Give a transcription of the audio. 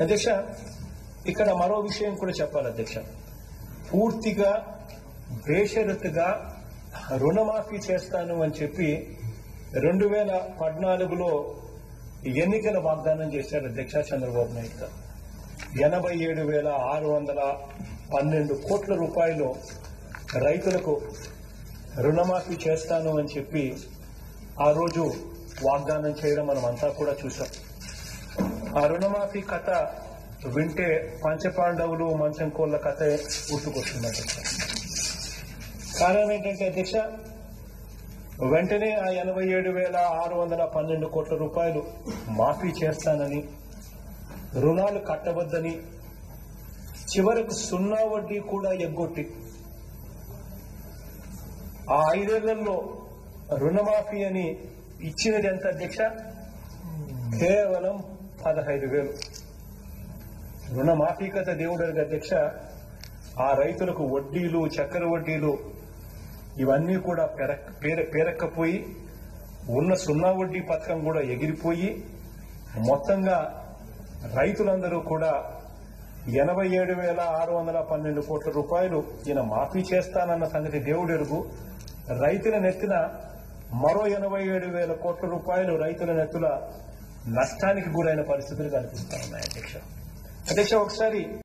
అధ్యక్ష ఇక్కడ మరో విషయం కూడా చెప్పాలి అధ్యక్ష పూర్తిగా బేషరతుగా రుణమాఫీ చేస్తాను అని చెప్పి రెండు వేల పద్నాలుగులో ఎన్నికల వాగ్దానం చేశారు అధ్యక్ష చంద్రబాబు నాయుడు గారు ఎనభై ఏడు వేల ఆరు వందల పన్నెండు కోట్ల రూపాయలు రైతులకు రుణమాఫీ చేస్తాను అని చెప్పి ఆ రోజు వాగ్దానం చేయడం మనం అంతా కూడా చూసాం ఆ రుణమాఫీ కథ వింటే పంచపాండవులు మంచం కోళ్ళ కథ గుర్తుకొస్తుంది అధ్యక్ష కారణం ఏంటంటే అధ్యక్ష వెంటనే ఆ ఎనభై ఏడు వేల ఆరు వందల పన్నెండు కోట్ల రూపాయలు మాఫీ చేస్తానని రుణాలు కట్టవద్దని చివరకు సున్నా వడ్డీ కూడా ఎగ్గొట్టి ఆ ఐదేళ్లలో రుణమాఫీ అని ఇచ్చినది ఎంత అధ్యక్ష కేవలం పదహైదు వేలు రుణమాఫీ కథ దేవుడు అడిగే అధ్యక్ష ఆ రైతులకు వడ్డీలు చక్కెర వడ్డీలు ఇవన్నీ కూడా పెరక్ పేర- పేరక్కపోయి ఉన్న సున్నా వడ్డీ పథకం కూడా ఎగిరిపోయి మొత్తంగా రైతులందరూ కూడా ఎనభై ఏడు వేల ఆరు వందల పన్నెండు కోట్ల రూపాయలు ఈయన మాఫీ చేస్తానన్న సంగతి దేవుడు ఎరుగు రైతుల నెత్తిన మరో ఎనభై ఏడు వేల కోట్ల రూపాయలు రైతుల నెత్తుల నష్టానికి గురైన పరిస్థితులు కనిపిస్తా ఉన్నాయి అధ్యక్ష అధ్యక్ష ఒకసారి